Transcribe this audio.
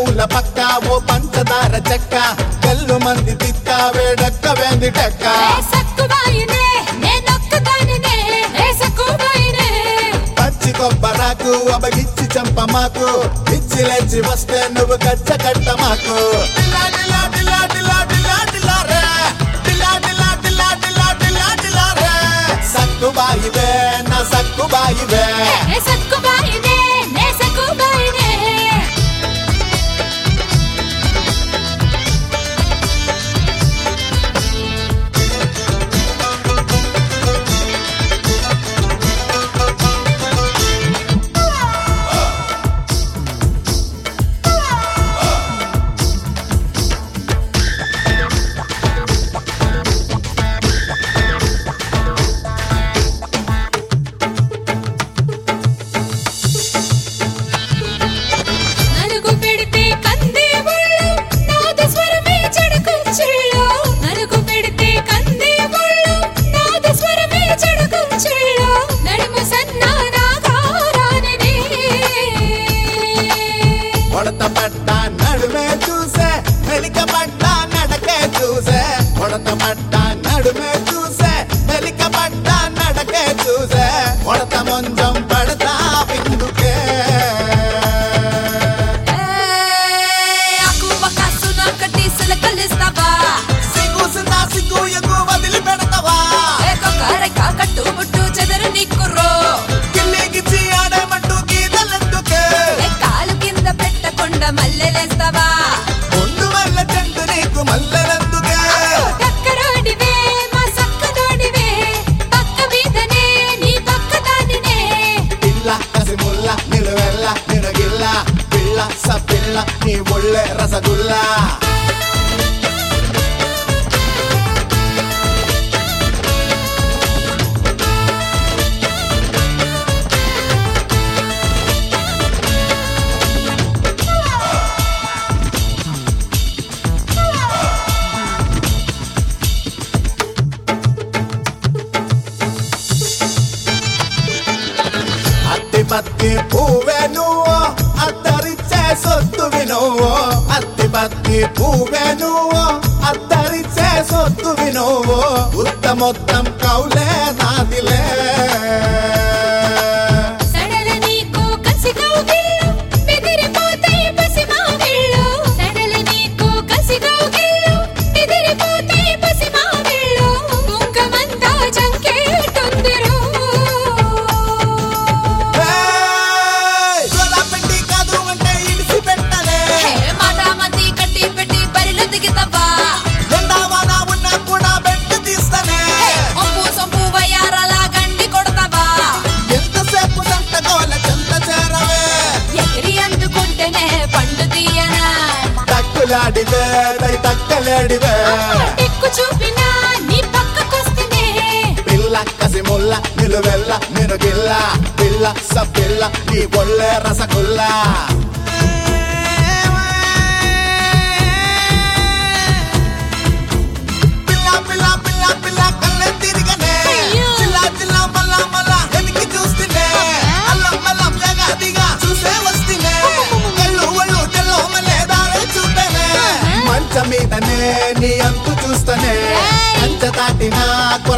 పూల పక్క ఓ పంచదార చెక్క కల్లు మంది తిక్క వేడక్క వేంది టెక్క ఏ సక్కుబాయినే నే నొక్కదానినే ఏ సక్కుబాయినే పచ్చి కొబ్బరాకు అబగిచ్చి చంప మాకు పిచ్చి లేచి వస్తే నువ్వు కచ్చ కట్ట మాకు డిలా డిలా డిలా డిలా డిలా డిలా రే. డిలా డిలా డిలా డిలా డిలా డిలా రే. సక్కుబాయివే నా సక్కుబాయివే ఏ సక్కుబాయినే నే సక్కుబాయినే నలుగు పెడితే కందే ముళ్ళు నాద స్వరమే చెడుకుంచిళ్ళు నలుగు పెడితే కందే ముళ్ళు నాద స్వరమే చెడుకుంచిళ్ళు నడుము సన్నారాగారానినే ఉడత పడ్డ నడుమే చూసే మెలిక పడ్డ నడకే చూసే ఉడత పడ్డ నడుమే చూసే మెలిక పడ్డ నడకే చూసే ఉడత మొంజం పడతా పిందుకే అక్కువ కాసున కట్టిసల కలిస్తావా సిగ్గుసిందా సిగ్గు ఎగ్గు వదిలి పెడతావా ఏకొకరై కాకట్టు బుట్టు చెదరు నిక్కుర్రో గిల్లిగిచ్చి ఆడేమంటూ గీతలెందుకే ఏ కాలు కింద పెట్టకుండా మల్లెలేస్తావా ముందు వల్ల చెండు నీకు మల్లెలెందుకే టక్కరోడివే మా సక్కదోడివే పక్క మీదనే నీ పక్క దానినే పిల్ల కసిముల్ల నిలువెల్ల నినగిల్ల పిల్ల సపిల్ల నీ ఒళ్ళే రసగుల్లా అత్తి పత్తి పువ్వే నువ్వు అత్తరిచ్చే సొత్తువి నువ్వు అత్తి పత్తి పువ్వే నువ్వు అత్తరిచ్చే సొత్తువి నువ్వు ఉత్త మొత్తం కౌలే నాదిలే సడల నీకు కసి కౌగిళ్ళు బెదిరిపోతాయి పసి మావిళ్ళు సడల నీకు కసి కౌగిళ్ళు బెదిరిపోతాయి పసి మావిళ్ళు కుంకమంతా చంకేటుందిరో ఏయ్! జోలాపెట్టి కాదు అంటే ఇడిసి పెట్టలే హే మాటామతి కట్టి పెట్టి బరిలో దిగుతావా ఎండావాన ఉన్నా కూడా బెట్టు తీస్తానే ఒంపు సొంపు వయ్యారలా గండి కొడతావా ఎంతసేపు సంట గోల చెంత చేరవే ఎగిరి అందుకుంటేనే పండు తీయనా తక్కులాడివే దై తక్కలేడివే ఎక్కు చూపినా నీ పక్కకొస్తేనే పిల్ల కసిముల్ల నిలువెల్ల నినుగిల్ల పిల్ల సపిల్ల నీ ఒళ్ళే రసగుల్లా పిల్ల పిల్ల పిల్ల పిల్ల కళ్ళే తిరిగనే అయ్యో. చిల్లా చిల్లా మల్ల మల్ల వెనక్కి చూస్తేనే అల్లం మల్లం జగాదిగా చూసే వస్తేనే కళ్ళు ఒళ్ళు తెల్లో మల్లే దారే చూస్తేనే మంచం మీదనే నీ అంతు చూస్తేనే ఏయ్. కంచ దాటినా